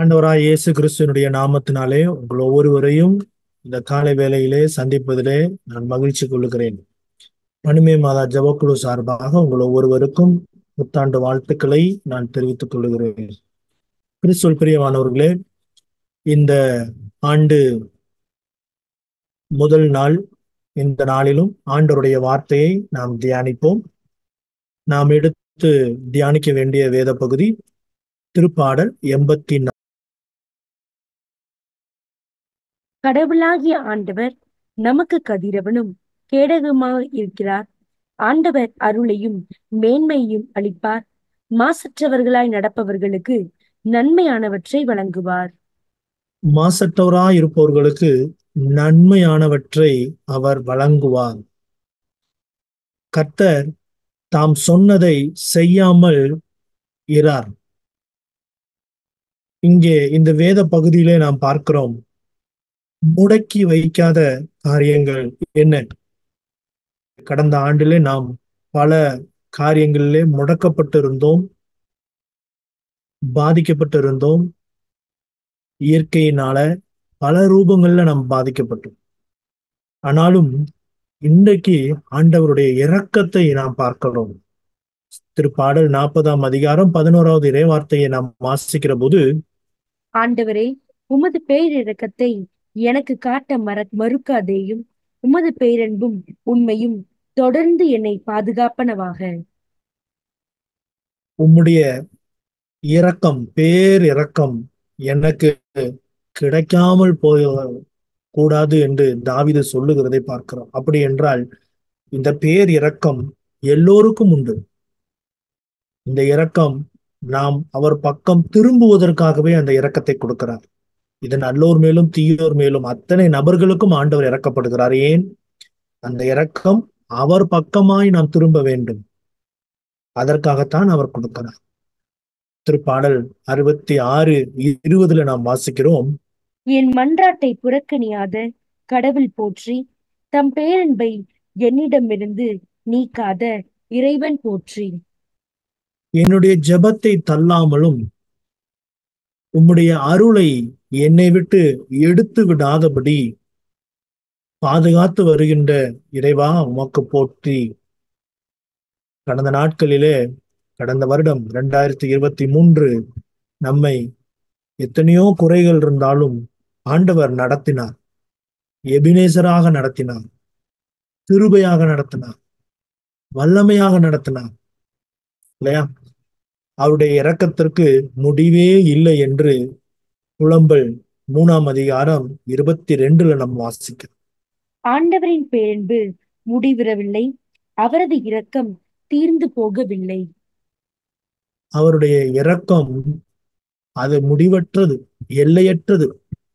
ஆண்டவராய் இயேசு கிறிஸ்துவனுடைய நாமத்தினாலே உங்கள் ஒவ்வொருவரையும் இந்த காலை வேளையிலே சந்திப்பதிலே நான் மகிழ்ச்சி கொள்ளுகிறேன் மணிமே மாதா ஜபக்குழு சார்பாக உங்கள் ஒவ்வொருவருக்கும் புத்தாண்டு வாழ்த்துக்களை நான் தெரிவித்துக் கொள்ளுகிறேன் கிறிஸ்துவல் பிரியமானவர்களே இந்த ஆண்டு முதல் நாள் இந்த நாளிலும் ஆண்டவருடைய வார்த்தையை நாம் தியானிப்போம் நாம் எடுத்து தியானிக்க வேண்டிய வேத பகுதி திருப்பாடல் எண்பத்தி கடவுளாகிய ஆண்டவர் நமக்கு கதிரவனும் கேடகமாக இருக்கிறார் ஆண்டவர் அருளையும் மேன்மையும் அளிப்பார் மாசற்றவர்களாய் நடப்பவர்களுக்கு நன்மையானவற்றை வழங்குவார் மாசற்றவராய் இருப்பவர்களுக்கு நன்மையானவற்றை அவர் வழங்குவார் கர்த்தர் தாம் சொன்னதை செய்யாமல் இரார் இங்கே இந்த வேத பகுதியிலே நாம் பார்க்கிறோம் முடக்கி வைக்காத காரியங்கள் என்ன கடந்த ஆண்டிலே நாம் பல காரியங்களிலே முடக்கப்பட்டிருந்தோம் பாதிக்கப்பட்டிருந்தோம் இயற்கையினால பல ரூபங்கள்ல நாம் பாதிக்கப்பட்டோம் ஆனாலும் இன்றைக்கு ஆண்டவருடைய இரக்கத்தை நாம் பார்க்கிறோம் திருப்பாடல் நாற்பதாம் அதிகாரம் பதினோராவது இறைவார்த்தையை நாம் வாசிக்கிற போது ஆண்டவரே உமது பேரிரக்கத்தை எனக்கு காட்ட மற மறுக்காதேயும் உமது பேரன்பும் உண்மையும் தொடர்ந்து என்னை பாதுகாப்பனவாக உம்முடைய இரக்கம் பேர் இரக்கம் எனக்கு கிடைக்காமல் போய் கூடாது என்று தாவிது சொல்லுகிறதை பார்க்கிறோம் அப்படி என்றால் இந்த பேர் இரக்கம் எல்லோருக்கும் உண்டு இந்த இரக்கம் நாம் அவர் பக்கம் திரும்புவதற்காகவே அந்த இரக்கத்தை கொடுக்கிறார் இது நல்லோர் மேலும் தீயோர் மேலும் அத்தனை நபர்களுக்கும் ஆண்டவர் இறக்கப்படுகிறார் ஏன் அந்த இரக்கம் அவர் பக்கமாய் நாம் திரும்ப வேண்டும் அதற்காகத்தான் அவர் கொடுக்கிறார் திருப்பாடல் அறுபத்தி ஆறு இருபதுல நாம் வாசிக்கிறோம் என் மன்றாட்டை புறக்கணியாத கடவுள் போற்றி தம் பேரன்பை என்னிடமிருந்து நீக்காத இறைவன் போற்றி என்னுடைய ஜெபத்தை தள்ளாமலும் உம்முடைய அருளை என்னை விட்டு எடுத்து விடாதபடி பாதுகாத்து வருகின்ற இறைவா உமக்கு போற்றி கடந்த நாட்களிலே கடந்த வருடம் இரண்டாயிரத்தி இருபத்தி மூன்று நம்மை எத்தனையோ குறைகள் இருந்தாலும் ஆண்டவர் நடத்தினார் எபினேசராக நடத்தினார் கிருபையாக நடத்தினார் வல்லமையாக நடத்தினார் இல்லையா அவருடைய இரக்கத்திற்கு முடிவே இல்லை என்று புலம்பல் மூணாம் அதிகாரம் இருபத்தி ரெண்டுல நம் வாசிக்கிறோம் ஆண்டவரின் பேரன்பு முடிவிறவில்லை அவரது இரக்கம் தீர்ந்து போகவில்லை அவருடைய இரக்கம் அது முடிவற்றது எல்லையற்றது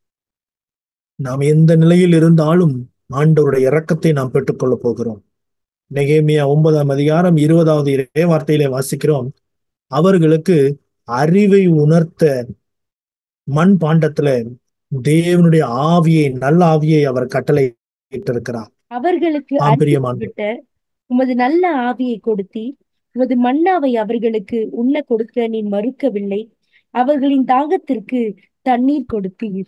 நாம் எந்த நிலையில் இருந்தாலும் ஆண்டவருடைய இரக்கத்தை நாம் பெற்றுக்கொள்ளப் போகிறோம் நெகேமியா ஒன்பதாம் அதிகாரம் இருபதாவது இறை வார்த்தையிலே வாசிக்கிறோம் அவர்களுக்கு அறிவை உணர்த்த மண் பாண்டத்துல தேவனுடைய ஆவியை நல்ல ஆவியை அவர் கட்டளை இட்டிருக்கிறார் அவர்களுக்கு ஆம், பிரியமானவர்களே. அறிவிக்கப்பட்ட உமது நல்ல ஆவியை கொடுத்தி உமது மன்னாவை அவர்களுக்கு உண்ண கொடுக்க நீ மறுக்கவில்லை அவர்களின் தாகத்திற்கு தண்ணீர் கொடுத்தீர்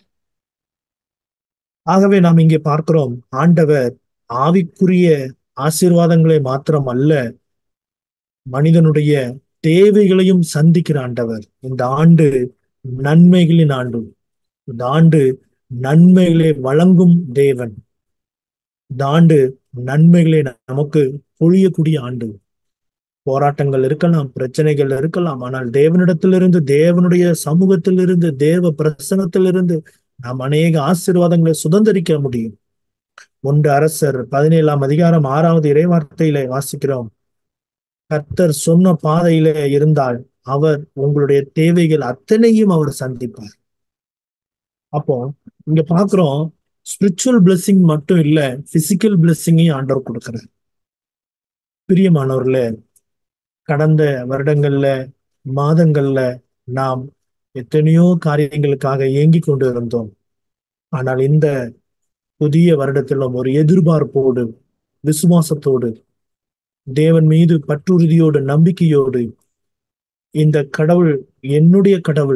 ஆகவே நாம் இங்கே பார்க்கிறோம் ஆண்டவர் ஆவிக்குரிய ஆசீர்வாதங்களை மாத்திரம் அல்ல மனிதனுடைய தேவைகளையும் சந்திக்கிற ஆண்டவர் இந்த ஆண்டு நன்மைகளின் ஆண்டு இந்த ஆண்டு நன்மைகளை வழங்கும் தேவன் இந்த ஆண்டு நன்மைகளை நமக்கு பொழியக்கூடிய ஆண்டு போராட்டங்கள் இருக்கலாம் பிரச்சனைகள் இருக்கலாம் ஆனால் தேவனிடத்திலிருந்து தேவனுடைய சமூகத்திலிருந்து தேவ பிரசனத்திலிருந்து நாம் அநேக ஆசீர்வாதங்களை சுதந்திரிக்க முடியும் ஒன்று அரசர் பதினேழாம் அதிகாரம் ஆறாவது இறைவார்த்தையில வாசிக்கிறோம் கர்த்தர் சொன்ன பாதையில இருந்தால் அவர் உங்களுடைய தேவைகள் அத்தனையும் அவர் சந்திப்பார் அப்போ இங்க பாக்குறோம் ஸ்பிரிச்சுவல் பிளெஸிங் மட்டும் இல்ல பிசிக்கல் பிளெஸிங்கையும் ஆண்டவர் கொடுக்கிறார் பிரியமானவர்களே கடந்த வருடங்கள்ல மாதங்கள்ல நாம் எத்தனையோ காரியங்களுக்காக ஏங்கி கொண்டு இருந்தோம் ஆனால் இந்த புதிய வருடத்திலும் ஒரு எதிர்பார்ப்போடு விசுவாசத்தோடு தேவன் மீது பற்றுறுதியோடு நம்பிக்கையோடு இந்த கடவுள் என்னுடைய கடவுள்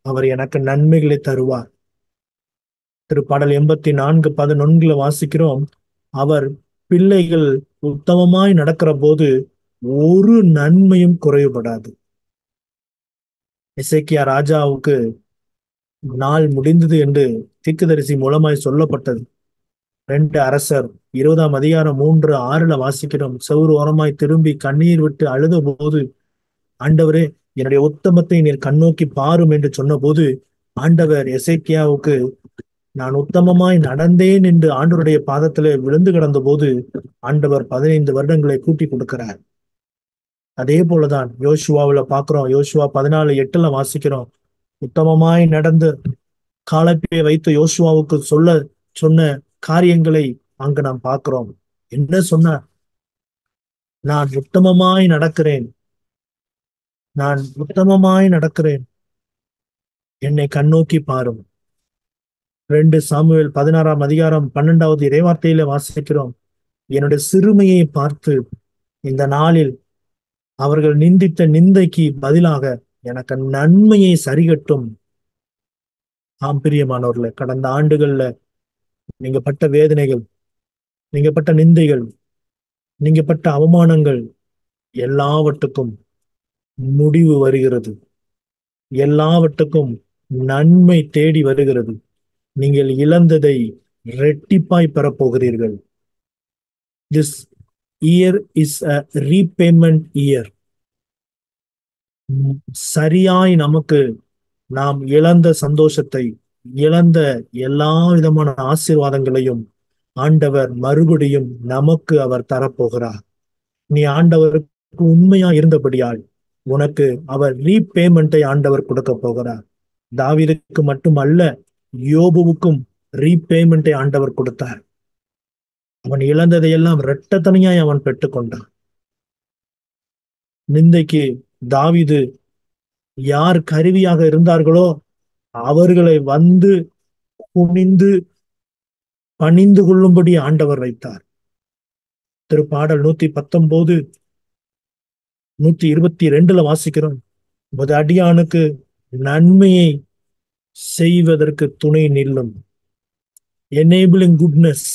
அவர் எனக்கு நன்மைகளை தருவார் திருப்பாடல் எண்பத்தி நான்கு பதினொன்றுல வாசிக்கிறோம் அவர் பிள்ளைகள் உத்தமமாய் நடக்கிற போது ஒரு நன்மையும் குறைவுபடாது இசைக்கியா ராஜாவுக்கு நாள் முடிந்தது என்று தீர்க்கதரிசி மூலமாய் சொல்லப்பட்டது ரெண்டு அரசர் இருபதாம் அதிகாரம் மூன்று ஆறுல வாசிக்கிறோம் செவ்வறு ஓரமாய் திரும்பி கண்ணீர் விட்டு அழுத போது ஆண்டவரே என்னுடைய உத்தமத்தை நீர் கண்ணோக்கி பாரும் என்று சொன்னபோது ஆண்டவர் எசேக்கியாவுக்கு நான் உத்தமமாய் நடந்தேன் என்று ஆண்டவருடைய பாதத்திலே விழுந்து கிடந்த போது ஆண்டவர் பதினைந்து வருடங்களை கூட்டி கொடுக்கிறார் அதே போலதான் யோசுவாவுல பாக்குறோம் யோசுவா பதினாலு எட்டுல வாசிக்கிறோம் உத்தமமாய் நடந்து காலப்பை வைத்து யோசுவாவுக்கு சொல்ல சொன்ன காரியங்களை அங்கு நாம் பார்க்கிறோம் என்ன சொன்னார் நான் உத்தமமாய் நடக்கிறேன் நான் உத்தமமாய் நடக்கிறேன் என்னை கண்ணோக்கி பாரும் ரெண்டு சாமுவேல் பதினாறாம் அதிகாரம் பன்னெண்டாவது இறைவார்த்தையில வாசிக்கிறோம் என்னுடைய சிறுமையை பார்த்து இந்த நாளில் அவர்கள் நிந்தித்த நிந்தைக்கு பதிலாக எனக்கு நன்மையை சரிகட்டும் ஆம் பிரியமானவர்களே கடந்த ஆண்டுகள்ல நீங்க பட்ட வேதனைகள் நீங்க பட்ட நிந்தைகள் நீங்க பட்ட அவமானங்கள் எல்லாவற்றுக்கும் முடிவு வருகிறது எல்லாவற்றுக்கும் நன்மை தேடி வருகிறது நீங்கள் இழந்ததை ரெட்டிப்பாய் பெறப்போகிறீர்கள் this year is a repayment year சரியாய் நமக்கு நாம் இழந்த சந்தோஷத்தை இழந்த எல்லா விதமான ஆசீர்வாதங்களையும் ஆண்டவர் மறுபடியும் நமக்கு அவர் தரப்போகிறார் நீ ஆண்டவருக்கு உண்மையா இருந்தபடியால் உனக்கு அவர் ரீபேமெண்ட்டை ஆண்டவர் கொடுக்க போகிறார் தாவிதுக்கு மட்டுமல்ல யோபுவுக்கும் ரீபேமெண்ட்டை ஆண்டவர் கொடுத்தார் அவன் இழந்ததையெல்லாம் இரட்டத்தனையாய் அவன் பெற்றுக்கொண்டான் நிந்தைக்கு தாவிது யார் கருவியாக இருந்தார்களோ அவர்களை வந்து குனிந்து பணிந்து கொள்ளும்படி ஆண்டவர் வைத்தார் திருப்பாடல் நூத்தி பத்தொன்பது நூத்தி இருபத்தி ரெண்டுல வாசிக்கிறோம் உமது அடியானுக்கு நன்மையை செய்வதற்கு துணை நில்லும் எனேபிளிங் குட்னஸ்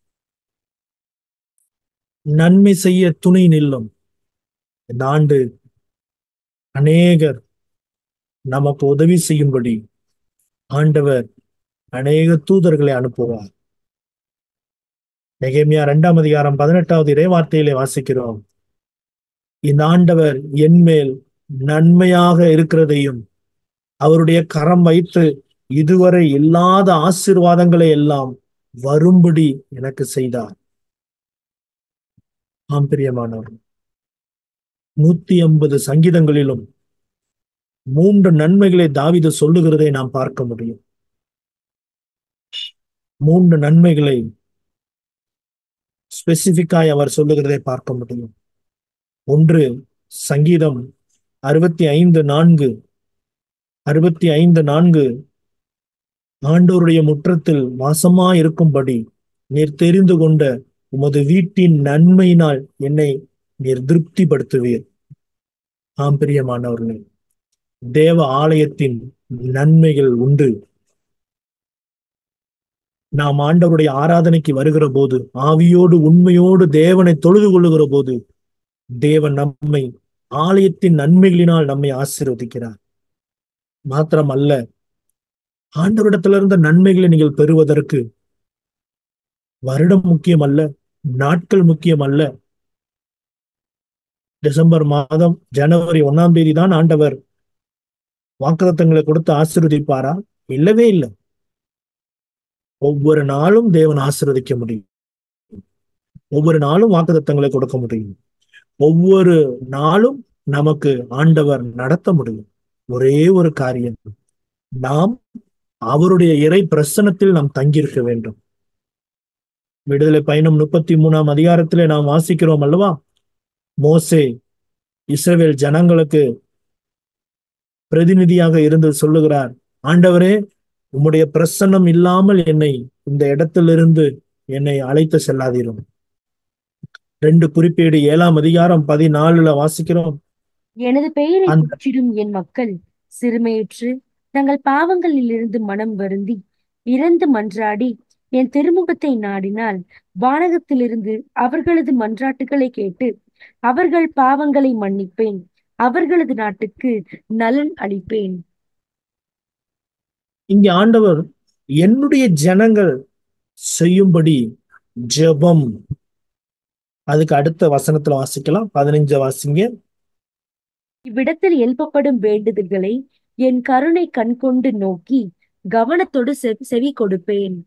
நன்மை செய்ய துணை நில்லும் இந்த ஆண்டு அநேகர் நமக்கு உதவி செய்யும்படி ஆண்டவர் அநேக தூதர்களை அனுப்புவார் நெகேமியா இரண்டாம் அதிகாரம் பதினெட்டாவது இறைவார்த்தையிலே வாசிக்கிறோம் இந்த ஆண்டவர் என்மேல் நன்மையாக இருக்கிறதையும் அவருடைய கரம் வைத்து இதுவரை இல்லாத ஆசீர்வாதங்களை எல்லாம் வரும்படி எனக்கு செய்தார் ஆம் பிரியமானவர் நூத்தி ஐம்பது சங்கீதங்களிலும் மூன்று நன்மைகளை தாவிது சொல்லுகிறதை நாம் பார்க்க முடியும் மூன்று நன்மைகளை ஸ்பெசிபிக்காய் அவர் சொல்லுகிறதை பார்க்க முடியும் ஒன்று சங்கீதம் அறுபத்தி ஐந்து நான்கு அறுபத்தி ஐந்து நான்கு ஆண்டோருடைய முற்றத்தில் வாசமா இருக்கும்படி நீர் தெரிந்து கொண்ட உமது வீட்டின் நன்மையினால் என்னை நீர் திருப்திப்படுத்துவீர் ஆம் பிரியமானவர்களே தேவ ஆலயத்தின் நன்மைகள் உண்டு நாம் ஆண்டவருடைய ஆராதனைக்கு வருகிற போது ஆவியோடு உண்மையோடு தேவனை தொழுது கொள்ளுகிற போது தேவன் நம்மை ஆலயத்தின் நன்மைகளினால் நம்மை ஆசீர்வதிக்கிறார் மாத்திரம் அல்ல ஆண்டவரிடத்திலிருந்த நன்மைகளை நீங்கள் பெறுவதற்கு வருடம் முக்கியம் அல்ல நாட்கள் முக்கியம் அல்ல டிசம்பர் மாதம் ஜனவரி ஒன்னாம் தேதி தான் ஆண்டவர் வாக்குத்தங்களை கொடுத்து ஆசீர்வதிப்பாரா இல்லவே இல்லை ஒவ்வொரு நாளும் தேவன் ஆசீர்வதிக்க முடியும் ஒவ்வொரு நாளும் வாக்குத்தங்களை கொடுக்க முடியும் ஒவ்வொரு நாளும் நமக்கு ஆண்டவர் நடத்த முடியும் ஒரே ஒரு காரியம் நாம் அவருடைய இறை பிரசனத்தில் நாம் தங்கியிருக்க வேண்டும் விடுதலை பயணம் முப்பத்தி மூணாம் அதிகாரத்திலே நாம் வாசிக்கிறோம் அல்லவா மோசே இஸ்ரவேல் ஜனங்களுக்கு பிரதிநிதியாக இருந்து சொல்லுகிறார் ஆண்டவரே உம்முடைய பிரசன்னம் இல்லாமல் என்னை இந்த இடத்திலிருந்து என்னை அழைத்து செல்லாதீரும் ரெண்டு குறிப்பேடு ஏழாம் அதிகாரம் பதினாலுல வாசிக்கிறோம் எனது பெயரை அந்த- போற்றிடும் என் மக்கள் சிறுமையுற்று தங்கள் பாவங்களிலிருந்து மனம் வருந்தி இறந்து மன்றாடி என் திருமுகத்தை நாடினால் வானகத்திலிருந்து அவர்களது மன்றாட்டுகளை கேட்டு அவர்கள் பாவங்களை மன்னிப்பேன் அவர்களது நாட்டுக்கு நலன் அளிப்பேன் இங்கே ஆண்டவர் என்னுடைய ஜனங்கள் செய்யும்படி ஜெபம் அதுக்கு அடுத்த வசனத்துல வாசிக்கலாம் பதினஞ்சு வாசிங்க இவ்விடத்தில் எழுப்பப்படும் வேண்டுதல்களை என் கருணை கண்கொண்டு நோக்கி கவனத்தோடு செ- செவி கொடுப்பேன்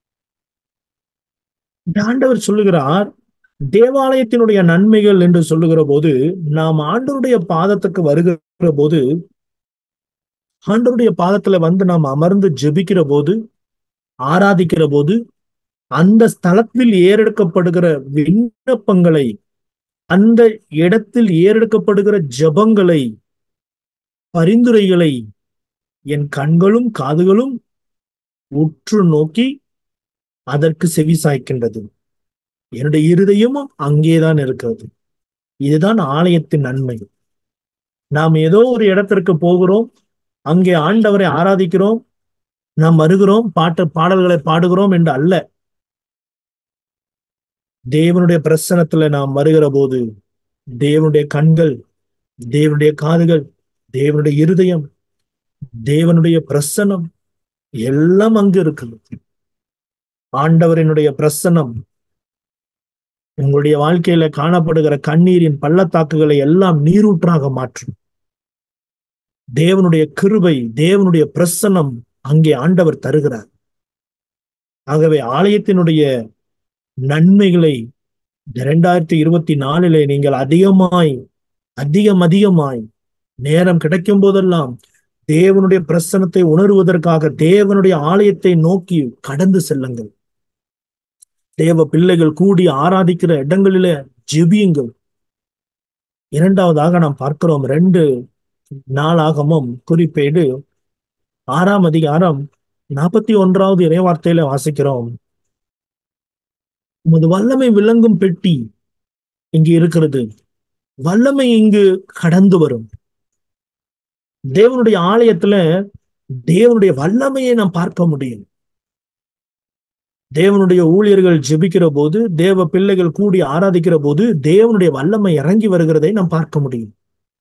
இந்த ஆண்டவர் சொல்லுகிறார் தேவாலயத்தினுடைய நன்மைகள் என்று சொல்லுகிற போது நாம் ஆண்டவருடைய பாதத்துக்கு வருகிற போது ஆண்டவருடைய பாதத்துல வந்து நாம் அமர்ந்து ஜெபிக்கிற போது ஆராதிக்கிற போது அந்த ஸ்தலத்தில் ஏறெடுக்கப்படுகிற விண்ணப்பங்களை அந்த இடத்தில் ஏறெடுக்கப்படுகிற ஜெபங்களை பரிந்துரைகளை என் கண்களும் காதுகளும் உற்று நோக்கி அதற்கு செவி சாய்க்கின்றது என்னுடைய இருதயமும் அங்கேதான் இருக்கிறது இதுதான் ஆலயத்தின் நன்மை நாம் ஏதோ ஒரு இடத்திற்கு போகிறோம் அங்கே ஆண்டவரை ஆராதிக்கிறோம் நாம் வருகிறோம் பாட்டு பாடல்களை பாடுகிறோம் என்று அல்ல தேவனுடைய பிரசனத்துல நாம் வருகிற போது தேவனுடைய கண்கள் தேவனுடைய காதுகள் தேவனுடைய இருதயம் தேவனுடைய பிரசனம் எல்லாம் அங்கு இருக்குது ஆண்டவரினுடைய பிரசனம் உங்களுடைய வாழ்க்கையில காணப்படுகிற கண்ணீரின் பள்ளத்தாக்குகளை எல்லாம் நீரூற்றாக மாற்றும் தேவனுடைய கிருபை தேவனுடைய பிரசன்னம் அங்கே ஆண்டவர் தருகிறார் ஆகவே ஆலயத்தினுடைய நன்மைகளை இரண்டாயிரத்தி இருபத்தி நாலிலே நீங்கள் அதிகமாய் அதிகம் அதிகமாய் நேரம் கிடைக்கும் போதெல்லாம் தேவனுடைய பிரசனத்தை உணர்வதற்காக தேவனுடைய ஆலயத்தை நோக்கி கடந்து செல்லுங்கள் தேவ பிள்ளைகள் கூடி ஆராதிக்கிற இடங்களிலே ஜெபியுங்கள் இரண்டாவதாக நாம் பார்க்கிறோம் ரெண்டு நாளாகமும் குறிப்பேடு ஆறாம் அதிகாரம் நாற்பத்தி ஒன்றாவது இறைவார்த்தையில வாசிக்கிறோம் உமது வல்லமை விளங்கும் பெட்டி இங்கு இருக்கிறது வல்லமை இங்கு கடந்து வரும் தேவனுடைய ஆலயத்துல தேவனுடைய வல்லமையை நாம் பார்க்க முடியும் தேவனுடைய ஊழியர்கள் ஜெபிக்கிற போது தேவ பிள்ளைகள் கூடி ஆராதிக்கிற போது தேவனுடைய வல்லமை இறங்கி வருகிறதை நாம் பார்க்க முடியும்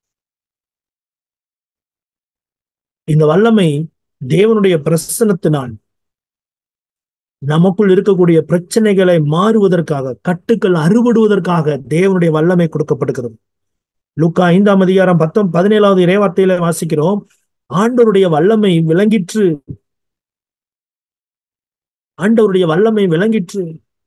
இந்த வல்லமை தேவனுடைய பிரசனத்தினால் நமக்குள் இருக்கக்கூடிய பிரச்சனைகளை மாறுவதற்காக கட்டுக்கள் அறுபடுவதற்காக தேவனுடைய வல்லமை கொடுக்கப்படுகிறது லுக்கா ஐந்தாம் அதிகாரம் பத்தொன் பதினேழாவது இறைவார்த்தையில வாசிக்கிறோம் ஆண்டவருடைய வல்லமை விளங்கிற்று ஆண்டவருடைய வல்லமை விளங்கிற்று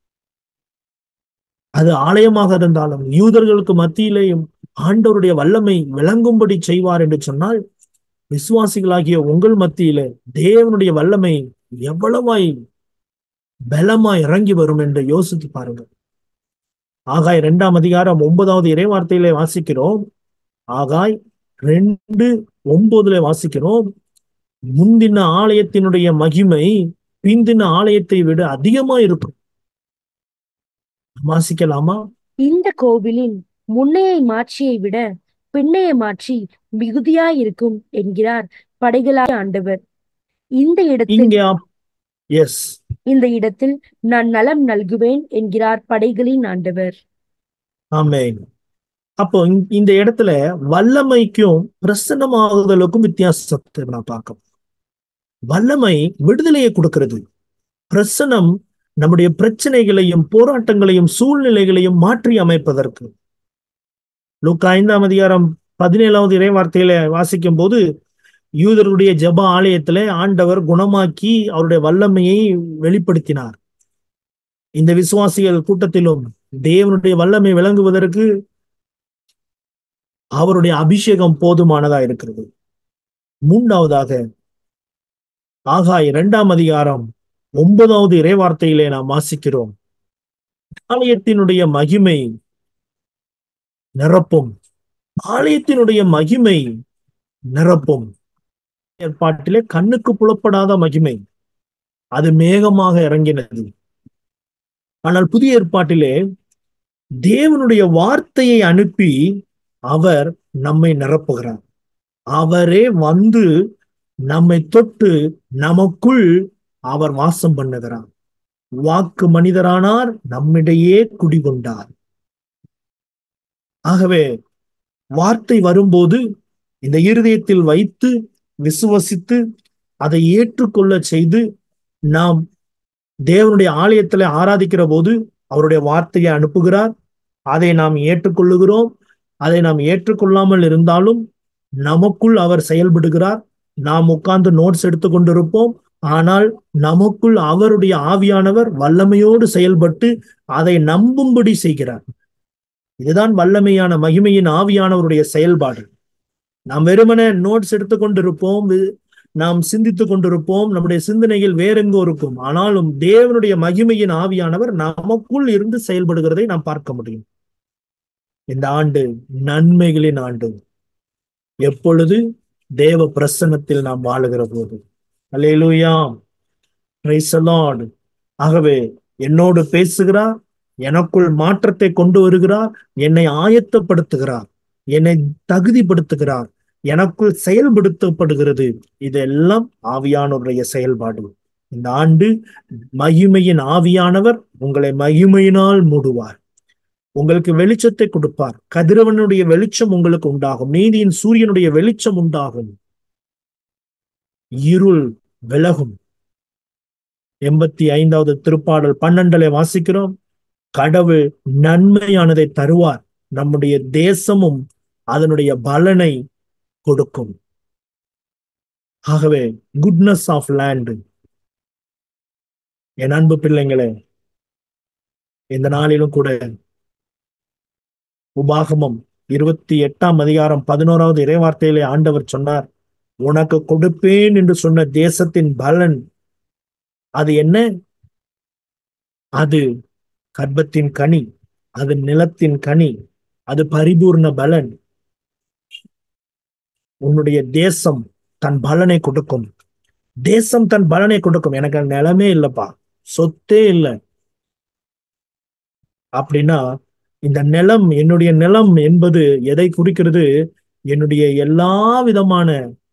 அது ஆலயமாக இருந்தாலும் யூதர்களுக்கு மத்தியிலேயும் ஆண்டவருடைய வல்லமை விளங்கும்படி செய்வார் என்று சொன்னால் விசுவாசிகளாகிய உங்கள் மத்தியில தேவனுடைய வல்லமை எவ்வளவாய் பலமாய் இறங்கி வரும் என்று யோசித்து பாருங்கள் ஆகாய் இரண்டாம் அதிகாரம் ஒன்பதாவது இறைவார்த்தையிலே வாசிக்கிறோம் ஆகாய் ரெண்டு ஒன்பதுல வாசிக்கிறோம் முந்தின ஆலயத்தினுடைய மகிமை பிந்தின ஆலயத்தை விட அதிகமா இருக்கும் வாசிக்கலாமா இந்த கோவிலின் முன்னைய மாட்சியை விட பின்னைய மாட்சி மிகுதியாயிருக்கும் என்கிறார் படைகளாய ஆண்டவர் இந்த இடத்தில் இங்க எஸ் இந்த இடத்தில் நான் நலம் நல்குவேன் என்கிறார் படைகளின் ஆண்டவர் ஆமென் அப்போ இந்த- இந்த இடத்துல வல்லமைக்கும் பிரசன்னமாகுதலுக்கும் வித்தியாசத்தை நான் பார்க்க வல்லமை விடுதலையை கொடுக்கிறது பிரசனம் நம்முடைய பிரச்சனைகளையும் போராட்டங்களையும் சூழ்நிலைகளையும் மாற்றி அமைப்பதற்கு லூக்கா ஐந்தாம் அதிகாரம் பதினேழாவது இறைவார்த்தையில வாசிக்கும் போது யூதருடைய ஜெப ஆலயத்திலே ஆண்டவர் குணமாக்கி அவருடைய வல்லமையை வெளிப்படுத்தினார் இந்த விசுவாசிகள் கூட்டத்திலும் தேவனுடைய வல்லமை விளங்குவதற்கு அவருடைய அபிஷேகம் போதுமானதா இருக்கிறது மூன்றாவதாக ஆகாய் இரண்டாம் அதிகாரம் ஒன்பதாவது இறைவார்த்தையிலே நாம் வாசிக்கிறோம் ஆலயத்தினுடைய மகிமை நிரப்பும் ஆலயத்தினுடைய மகிமை நிரப்பும் ஏற்பாட்டிலே கண்ணுக்கு புலப்படாத மகிமை அது மேகமாக இறங்கினது ஆனால் புதிய ஏற்பாட்டிலே தேவனுடைய வார்த்தையை அனுப்பி அவர் நம்மை நிரப்புகிறார் அவரே வந்து நம்மை தொட்டு நமக்குள் அவர் வாசம் பண்ணுகிறார் வாக்கு மனிதரானார் நம்மிடையே குடிகொண்டார் ஆகவே வார்த்தை வரும்போது இந்த இருதயத்தில் வைத்து விசுவசித்து அதை ஏற்றுக்கொள்ள செய்து நாம் தேவனுடைய ஆலயத்துல ஆராதிக்கிற போது அவருடைய வார்த்தையை அனுப்புகிறார் அதை நாம் ஏற்றுக்கொள்ளுகிறோம் அதை நாம் ஏற்றுக்கொள்ளாமல் இருந்தாலும் நமக்குள் அவர் செயல்படுகிறார் நாம் உட்கார்ந்து நோட்ஸ் எடுத்து கொண்டிருப்போம் ஆனால் நமக்குள் அவருடைய ஆவியானவர் வல்லமையோடு செயல்பட்டு அதை நம்பும்படி செய்கிறார் இதுதான் வல்லமையான மகிமையின் ஆவியானவருடைய செயல்பாடு நாம் வெறுமனே நோட்ஸ் எடுத்து கொண்டிருப்போம் நாம் சிந்தித்துக் கொண்டிருப்போம் நம்முடைய சிந்தனைகள் வேறெங்கோ இருக்கும் ஆனாலும் தேவனுடைய மகிமையின் ஆவியானவர் நமக்குள் இருந்து செயல்படுகிறதை நாம் பார்க்க முடியும் இந்த ஆண்டு நன்மைகளின் ஆண்டு எப்பொழுது தேவ பிரசன்னத்தில் நாம் வாழுகிற போது அலேலுயாம் ஆகவே என்னோடு பேசுகிறார் எனக்குள் மாற்றத்தை கொண்டு வருகிறார் என்னை ஆயத்தப்படுத்துகிறார் என்னை தகுதிப்படுத்துகிறார் எனக்குள் செயல்படுத்தப்படுகிறது இதெல்லாம் ஆவியானவருடைய செயல்பாடு இந்த ஆண்டு மகிமையின் ஆவியானவர் உங்களை மகிமையினால் மூடுவார் உங்களுக்கு வெளிச்சத்தை கொடுப்பார் கதிரவனுடைய வெளிச்சம் உங்களுக்கு உண்டாகும் நீதியின் சூரியனுடைய வெளிச்சம் உண்டாகும் இருள் விலகும் எண்பத்தி ஐந்தாவது திருப்பாடல் பன்னெண்டலை வாசிக்கிறோம் கடவுள் நன்மையானதை தருவார் நம்முடைய தேசமும் அதனுடைய பலனை கொடுக்கும் ஆகவே குட்னஸ் ஆஃப் லேண்ட் என் அன்பு பிள்ளைங்களே இந்த நாளிலும் கூட உபாகமம் இருபத்தி எட்டாம் அதிகாரம் பதினோராவது இறைவார்த்தையிலே ஆண்டவர் சொன்னார் உனக்கு கொடுப்பேன் என்று சொன்ன தேசத்தின் பலன் அது என்ன அது கர்ப்பத்தின் கனி அது நிலத்தின் கனி அது பரிபூர்ண பலன் உன்னுடைய தேசம் தன் பலனை கொடுக்கும் தேசம் தன் பலனை கொடுக்கும் எனக்கு நிலமே இல்லப்பா சொத்தே இல்லை அப்படின்னா இந்த நிலம் என்னுடைய நிலம் என்பது எதை குறிக்கிறது என்னுடைய எல்லா விதமான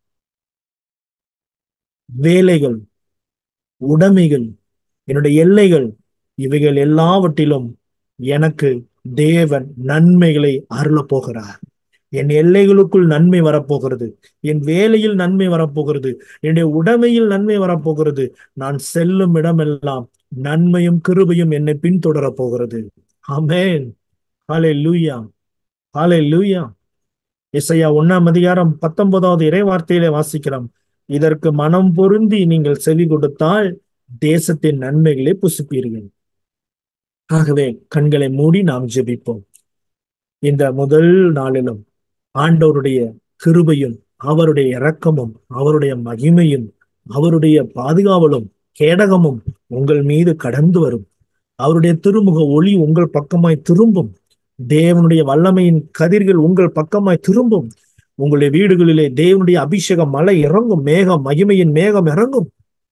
வேலைகள் உடைமைகள் என்னுடைய எல்லைகள் இவைகள் எல்லாவற்றிலும் எனக்கு தேவன் நன்மைகளை அருள போகிறார் என் எல்லைகளுக்குள் நன்மை வரப்போகிறது என் வேலையில் நன்மை வரப்போகிறது என்னுடைய உடைமையில் நன்மை வரப்போகிறது நான் செல்லும் இடமெல்லாம் நன்மையும் கிருபையும் என்னை பின்தொடர போகிறது ஆமேன் ஹாலே லூயா ஹாலே லூயா இசையா ஒன்னாம் அதிகாரம் பத்தொன்பதாவது இறை வார்த்தையிலே வாசிக்கிறோம் இதற்கு மனம் பொருந்தி நீங்கள் செவி கொடுத்தால் தேசத்தின் நன்மைகளை புசிப்பீர்கள் ஆகவே கண்களை மூடி நாம் ஜெபிப்போம் இந்த முதல் நாளிலும் ஆண்டவருடைய கிருபையும் அவருடைய இரக்கமும் அவருடைய மகிமையும் அவருடைய பாதுகாவலும் கேடகமும் உங்கள் மீது கடந்து வரும் அவருடைய திருமுக ஒளி உங்கள் பக்கமாய் திரும்பும் தேவனுடைய வல்லமையின் கதிர்கள் உங்கள் பக்கமாய் திரும்பும் உங்களுடைய வீடுகளிலே தேவனுடைய அபிஷேக மலை இறங்கும் மேகம் மகிமையின் மேகம் இறங்கும்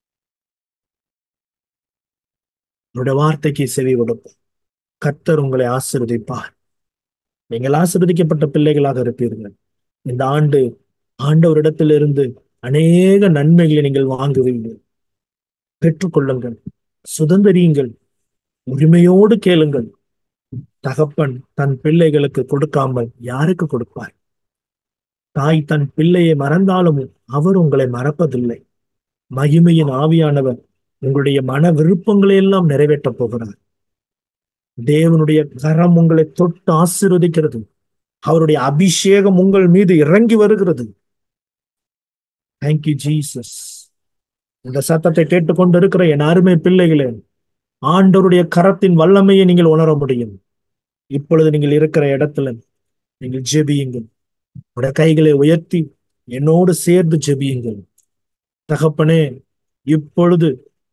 அவருடைய வார்த்தைக்கு செவி கொடுப்போம் கர்த்தர் உங்களை ஆசிர்வதிப்பார் நீங்கள் ஆசிர்வதிக்கப்பட்ட பிள்ளைகளாக இருப்பீர்கள் இந்த ஆண்டு ஆண்டவரிடத்திலிருந்து அநேக நன்மைகளை நீங்கள் வாங்குவீர்கள் பெற்றுக்கொள்ளுங்கள் சுதந்திரியுங்கள் உரிமையோடு கேளுங்கள் தகப்பன் தன் பிள்ளைகளுக்கு கொடுக்காமல் யாருக்கு கொடுப்பார் தாய் தன் பிள்ளையை மறந்தாலும் அவர் உங்களை மறப்பதில்லை மகிமையின் ஆவியானவர் உங்களுடைய மன விருப்பங்களை எல்லாம் நிறைவேற்றப் போகிறார் தேவனுடைய கரம் உங்களை தொட்டு ஆசீர்வதிக்கிறது அவருடைய அபிஷேகம் உங்கள் மீது இறங்கி வருகிறது தேங்க்யூ ஜீசஸ் இந்த சத்தத்தை கேட்டுக்கொண்டு இருக்கிற என் அருமை பிள்ளைகளே ஆண்டவருடைய கரத்தின் வல்லமையை நீங்கள் உணர முடியும் இப்பொழுது நீங்கள் இருக்கிற இடத்துல நீங்கள் ஜெபியுங்கள் உடைய கைகளை உயர்த்தி என்னோடு சேர்ந்து ஜெபியுங்கள் தகப்பனே இப்பொழுது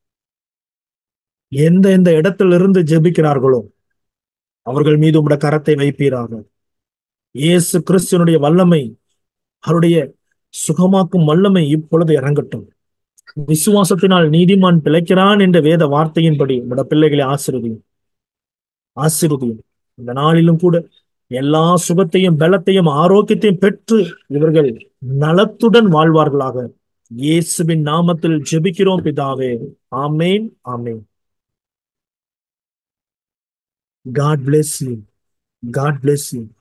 எந்த எந்த இடத்திலிருந்து ஜெபிக்கிறார்களோ அவர்கள் மீது உடைய கரத்தை வைப்பீராக இயேசு கிறிஸ்துவனுடைய வல்லமை அவருடைய சுகமாக்கும் வல்லமை இப்பொழுது இறங்கட்டும் விசுவாசத்தினால் நீதிமான் பிழைக்கிறான் என்ற வேத வார்த்தையின்படி உடைய பிள்ளைகளை ஆசிர்வதியும் ஆசிர்வதியும் இந்த நாளிலும் கூட எல்லா சுகத்தையும் பலத்தையும் ஆரோக்கியத்தையும் பெற்று இவர்கள் நலத்துடன் வாழ்வார்களாக இயேசுவின் நாமத்தில் ஜெபிக்கிறோம் பிதாவே ஆமேன் ஆமேன் God bless you God bless you